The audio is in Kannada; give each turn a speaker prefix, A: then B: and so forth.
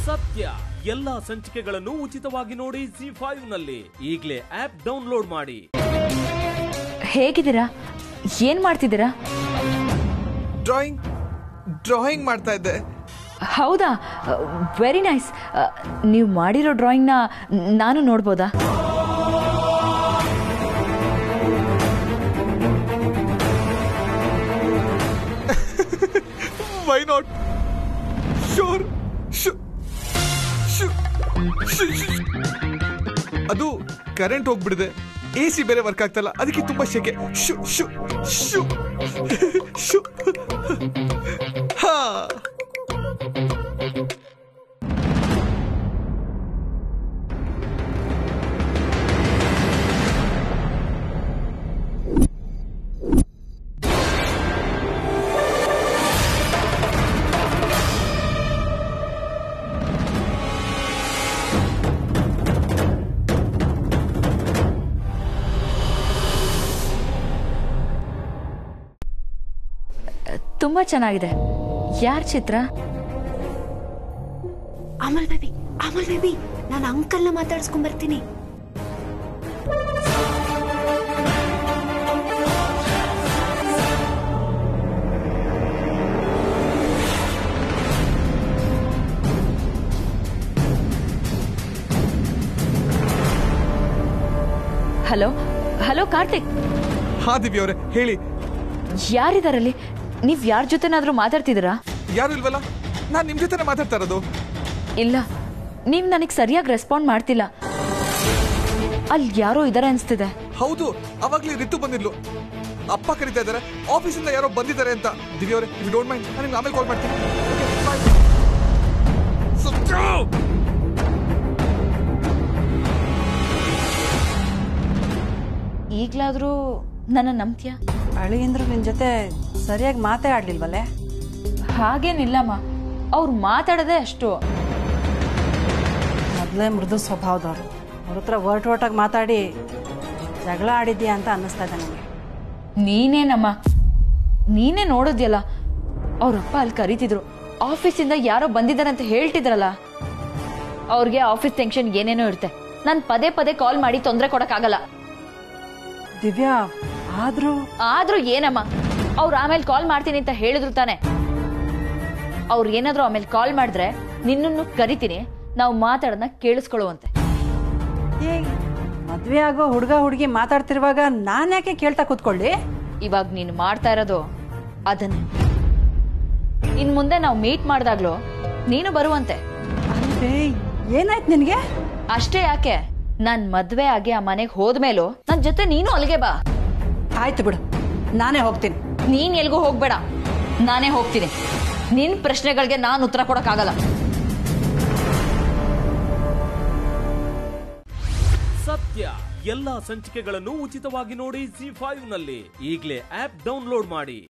A: ಸತ್ಯ ಎಲ್ಲಾ ಸಂಚಿಕೆಗಳನ್ನು ಉಚಿತವಾಗಿ ನೋಡಿ ಜಿ ಫೈವ್ ನಲ್ಲಿ ಈಗಲೇ ಆಪ್ ಡೌನ್ಲೋಡ್ ಮಾಡಿ
B: ಹೇಗಿದ್ದೀರಾ ಏನ್ ಮಾಡ್ತಿದ್ದೀರಾ
C: ಡ್ರಾಯಿಂಗ್ ಡ್ರಾಯಿಂಗ್ ಮಾಡ್ತಾ ಇದ್ದೆ
B: ಹೌದಾ ವೆರಿ ನೈಸ್ ನೀವು ಮಾಡಿರೋ ಡ್ರಾಯಿಂಗ್ನ ನಾನು ನೋಡ್ಬೋದಾ
C: ವೈ ನಾಟ್ ಶೋರ್ ಅದು ಕರೆಂಟ್ ಹೋಗ್ಬಿಡಿದೆ ಎ ಸಿ ಬೇರೆ ವರ್ಕ್ ಆಗ್ತಲ್ಲ ಅದಕ್ಕೆ ತುಂಬಾ ಶೆಕೆ ಶು ಶು ಶು ಶು ಹಾ
B: ತುಂಬಾ ಚೆನ್ನಾಗಿದೆ ಯಾರ ಚಿತ್ರ
D: ಅಮಲ್ ಬೇಬಿ ಅಮಲ್ ಬೇಬಿ ನಾನು ಅಂಕಲ್ನ ಮಾತಾಡ್ಸ್ಕೊಂಡ್ ಬರ್ತೀನಿ
B: ಹಲೋ ಹಲೋ ಕಾರ್ತಿಕ್
C: ಹಾ ದಿವ್ಯ ಅವರೇ ಹೇಳಿ
B: ಯಾರಿದಾರಲ್ಲಿ ನೀವ್ ಯಾರ ಜೊತೆನಾದ್ರೂ ಮಾತಾಡ್ತಿದ್ದೀರಾ
C: ಯಾರು ಇಲ್ವಲ್ಲ ನಾನ್ ನಿಮ್ ಜೊತೆನೆ ಮಾತಾಡ್ತಾ ಇರೋದು
B: ಇಲ್ಲ ನೀವ್ ನನಗೆ ಸರಿಯಾಗಿ ರೆಸ್ಪಾಂಡ್ ಮಾಡ್ತಿಲ್ಲ ಅಲ್ಲಿ ಯಾರೋ ಇದಾರೆ ಅನ್ಸ್ತಿದೆ
C: ಹೌದು ಅವಾಗ್ಲೇ ರಿತು ಬಂದಿದ್ಲು ಅಪ್ಪ ಕರಿತಾ ಇದಾರೆ ಆಫೀಸಿಂದ ಯಾರೋ ಬಂದಿದ್ದಾರೆ ಅಂತ ದಿವ್ಯ ಅವರೇ ಇಫ್ ಡೋಂಟ್ ಮೈಂಡ್ ನಾನು ನಿಮ್ಗೆ ಆಮೇಲೆ ಕಾಲ್ ಮಾಡ್ತೀನಿ Okay, bye. ಸತ್ಯ!
B: ಈಗ್ಲಾದ್ರೂ ನನ್ನ ನಂಬ್ತೀಯಾ
E: ಅಳಿಯಂದ್ರು ನಿನ್ ಜೊತೆ ಸರಿಯಾಗಿ ಮಾತೇ ಆಡ್ಲಿಲ್ವಲ್ಲೇ
B: ಹಾಗೇನಿಲ್ಲಮ್ಮ ಅವ್ರು ಮಾತಾಡೋದೇ ಅಷ್ಟು
E: ಮೊದಲೇ ಮೃದು ಸ್ವಭಾವದವ್ರು ಅವ್ರ ಹತ್ರ ವರ್ಟ್ ವರ್ಟಾಗಿ ಮಾತಾಡಿ ಜಗಳ ಆಡಿದ್ಯಾ ಅಂತ ಅನ್ನಿಸ್ತಾ ಇದೆ ನನಗೆ
B: ನೀನೇನಮ್ಮ ನೀನೇ ನೋಡೋದ್ಯಲ್ಲ ಅವ್ರಪ್ಪ ಅಲ್ಲಿ ಕರೀತಿದ್ರು ಆಫೀಸಿಂದ ಯಾರೋ ಬಂದಿದ್ದಾರೆ ಅಂತ ಹೇಳ್ತಿದ್ರಲ್ಲ ಅವ್ರಿಗೆ ಆಫೀಸ್ ಟೆನ್ಷನ್ ಏನೇನೋ ಇರುತ್ತೆ ನಾನು ಪದೇ ಪದೇ ಕಾಲ್ ಮಾಡಿ ತೊಂದರೆ ಕೊಡಕ್ಕಾಗಲ್ಲ
E: ದಿವ್ಯಾ ಆದ್ರೂ
B: ಆದ್ರೂ ಏನಮ್ಮ ಅವ್ರು ಆಮೇಲೆ ಕಾಲ್ ಮಾಡ್ತೀನಿ ಅಂತ ಹೇಳಿದ್ರು ತಾನೆ ಅವ್ರು ಏನಾದ್ರೂ ಆಮೇಲೆ ಕಾಲ್ ಮಾಡಿದ್ರೆ ನಿನ್ನನ್ನು ಕರಿತೀನಿ ನಾವು ಮಾತಾಡೋದನ್ನ ಕೇಳಿಸ್ಕೊಳ್ಳುವಂತೆ
E: ಏ ಮದ್ವೆ ಆಗೋ ಹುಡುಗ ಹುಡುಗಿ ಮಾತಾಡ್ತಿರುವಾಗ ನಾನು ಯಾಕೆ ಕೇಳ್ತಾ ಕೂತ್ಕೊಳ್ಳಿ
B: ಇವಾಗ ನೀನು ಮಾಡ್ತಾ ಇರೋದು ಅದನ್ನೇ ಇನ್ ಮುಂದೆ ನಾವು ಮೀಟ್ ಮಾಡಿದಾಗ್ಲೂ ನೀನು ಬರುವಂತೆ
E: ಅಲ್ವೇ ಏನಾಯ್ತು ನಿನಗೆ
B: ಅಷ್ಟೇ ಯಾಕೆ ನಾನ್ ಮದ್ವೆ ಆಗಿ ಆ ಮನೆಗೆ ಹೋದ್ಮೇಲೂ ನನ್ ಜೊತೆ ನೀನು ಅಲ್ಲಿಗೆ ಬಾ
E: ಆಯ್ತು ಬಿಡು ನಾನೇ ಹೋಗ್ತೀನಿ
B: ನೀನ್ ಎಲ್ಗೂ ಹೋಗ್ಬೇಡ ನಾನೇ ಹೋಗ್ತೀನಿ ನಿನ್ ಪ್ರಶ್ನೆಗಳಿಗೆ ನಾನು ಉತ್ತರ ಕೊಡಕ್ಕಾಗಲ್ಲ
A: ಸತ್ಯ ಎಲ್ಲಾ ಸಂಚಿಕೆಗಳನ್ನು ಉಚಿತವಾಗಿ ನೋಡಿ ಜಿ ಫೈವ್ ನಲ್ಲಿ ಈಗಲೇ ಆಪ್ ಡೌನ್ಲೋಡ್ ಮಾಡಿ